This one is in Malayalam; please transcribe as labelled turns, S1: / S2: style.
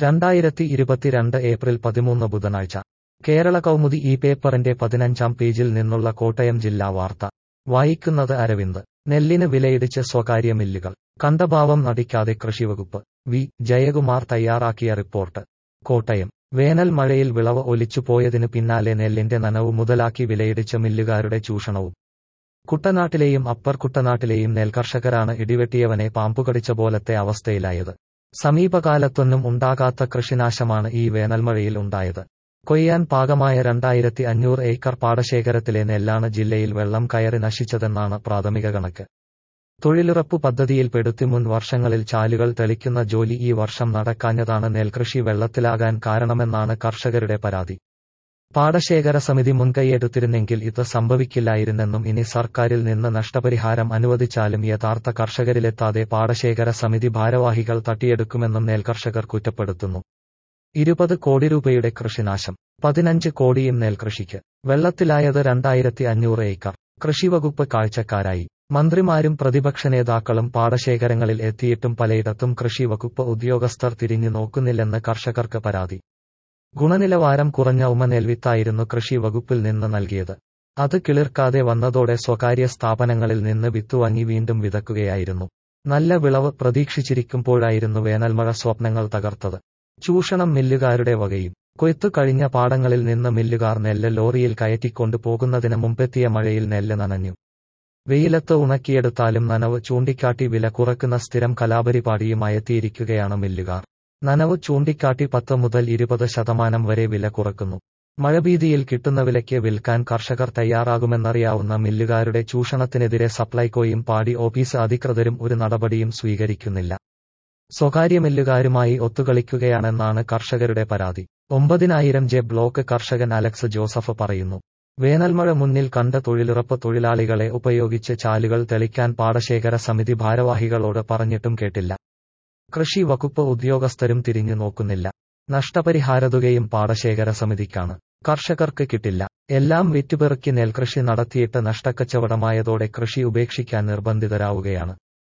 S1: രണ്ടായിരത്തി ഇരുപത്തിരണ്ട് ഏപ്രിൽ പതിമൂന്ന് ബുധനാഴ്ച കേരള കൗമുദി ഈ പേപ്പറിന്റെ പതിനഞ്ചാം പേജിൽ നിന്നുള്ള കോട്ടയം ജില്ലാ വാർത്ത വായിക്കുന്നത് അരവിന്ദ് നെല്ലിന് വിലയിടിച്ച് സ്വകാര്യ മില്ലുകൾ കണ്ടഭാവം നടിക്കാതെ കൃഷിവകുപ്പ് വി ജയകുമാർ തയ്യാറാക്കിയ റിപ്പോർട്ട് കോട്ടയം വേനൽ മഴയിൽ വിളവ് ഒലിച്ചുപോയതിനു പിന്നാലെ നെല്ലിന്റെ നനവ് മുതലാക്കി വിലയിടിച്ച മില്ലുകാരുടെ ചൂഷണവും കുട്ടനാട്ടിലെയും അപ്പർ കുട്ടനാട്ടിലെയും നെൽകർഷകരാണ് ഇടിവെട്ടിയവനെ പാമ്പുകടിച്ച പോലത്തെ അവസ്ഥയിലായത് സമീപകാലത്തൊന്നും ഉണ്ടാകാത്ത കൃഷിനാശമാണ് ഈ വേനൽമഴയിൽ ഉണ്ടായത് കൊയ്യാൻ പാകമായ രണ്ടായിരത്തി അഞ്ഞൂറ് ഏക്കർ പാടശേഖരത്തിലെ നെല്ലാണ് ജില്ലയിൽ വെള്ളം കയറി നശിച്ചതെന്നാണ് പ്രാഥമിക കണക്ക് തൊഴിലുറപ്പ് പദ്ധതിയിൽ പെടുത്തി മുൻ വർഷങ്ങളിൽ ചാലുകൾ തെളിക്കുന്ന ജോലി ഈ വർഷം നടക്കാഞ്ഞതാണ് നെൽകൃഷി വെള്ളത്തിലാകാൻ കാരണമെന്നാണ് കർഷകരുടെ പരാതി പാടശേഖര സമിതി മുൻകൈയെടുത്തിരുന്നെങ്കിൽ ഇത് സംഭവിക്കില്ലായിരുന്നെന്നും ഇനി സർക്കാരിൽ നിന്ന് നഷ്ടപരിഹാരം അനുവദിച്ചാലും യഥാർത്ഥ കർഷകരിലെത്താതെ പാടശേഖര സമിതി ഭാരവാഹികൾ തട്ടിയെടുക്കുമെന്നും നെൽകർഷകർ കുറ്റപ്പെടുത്തുന്നു ഇരുപത് കോടി രൂപയുടെ കൃഷിനാശം പതിനഞ്ച് കോടിയും നെൽകൃഷിക്ക് വെള്ളത്തിലായത് രണ്ടായിരത്തി അഞ്ഞൂറ് ഏക്കർ കൃഷിവകുപ്പ് കാഴ്ചക്കാരായി മന്ത്രിമാരും പ്രതിപക്ഷ നേതാക്കളും പാടശേഖരങ്ങളിൽ എത്തിയിട്ടും പലയിടത്തും കൃഷി വകുപ്പ് ഉദ്യോഗസ്ഥർ തിരിഞ്ഞു നോക്കുന്നില്ലെന്ന് കർഷകർക്ക് പരാതി ഗുണനിലവാരം കുറഞ്ഞ ഉമനെൽവിത്തായിരുന്നു കൃഷി വകുപ്പിൽ നിന്ന് നൽകിയത് അത് കിളിർക്കാതെ വന്നതോടെ സ്വകാര്യ സ്ഥാപനങ്ങളിൽ നിന്ന് വിത്തുവാങ്ങി വീണ്ടും വിതക്കുകയായിരുന്നു നല്ല വിളവ് പ്രതീക്ഷിച്ചിരിക്കുമ്പോഴായിരുന്നു വേനൽമഴ സ്വപ്നങ്ങൾ തകർത്തത് ചൂഷണം മില്ലുകാരുടെ വകയും കൊയ്ത്തു കഴിഞ്ഞ പാടങ്ങളിൽ നിന്ന് മില്ലുകാർ നെല്ല് ലോറിയിൽ കയറ്റിക്കൊണ്ടു പോകുന്നതിന് മുമ്പെത്തിയ മഴയിൽ നെല്ല് നനഞ്ഞു വെയിലത്ത് ഉണക്കിയെടുത്താലും നനവ് ചൂണ്ടിക്കാട്ടി വില കുറക്കുന്ന സ്ഥിരം കലാപരിപാടിയുമായെത്തിയിരിക്കുകയാണ് മില്ലുകാർ നനവ് ചൂണ്ടിക്കാട്ടി പത്ത് മുതൽ ഇരുപത് ശതമാനം വരെ വില കുറക്കുന്നു മഴഭീതിയിൽ കിട്ടുന്ന വിലയ്ക്ക് വിൽക്കാൻ കർഷകർ തയ്യാറാകുമെന്നറിയാവുന്ന മില്ലുകാരുടെ ചൂഷണത്തിനെതിരെ സപ്ലൈകോയും പാടി ഓഫീസ് അധികൃതരും ഒരു നടപടിയും സ്വീകരിക്കുന്നില്ല സ്വകാര്യ മില്ലുകാരുമായി ഒത്തുകളിക്കുകയാണെന്നാണ് കർഷകരുടെ പരാതി ഒമ്പതിനായിരം ജെ ബ്ലോക്ക് കർഷകൻ അലക്സ് ജോസഫ് പറയുന്നു വേനൽമഴ മുന്നിൽ കണ്ട തൊഴിലുറപ്പ് തൊഴിലാളികളെ ഉപയോഗിച്ച് ചാലുകൾ തെളിക്കാൻ പാടശേഖര സമിതി ഭാരവാഹികളോട് പറഞ്ഞിട്ടും കേട്ടില്ല കൃഷി വകുപ്പ് ഉദ്യോഗസ്ഥരും തിരിഞ്ഞു നോക്കുന്നില്ല നഷ്ടപരിഹാരതുകയും പാടശേഖര സമിതിക്കാണ് കർഷകർക്ക് കിട്ടില്ല എല്ലാം വിറ്റുപെറുക്കി നെൽകൃഷി നടത്തിയിട്ട് നഷ്ടക്കച്ചവടമായതോടെ കൃഷി ഉപേക്ഷിക്കാൻ നിർബന്ധിതരാവുകയാണ്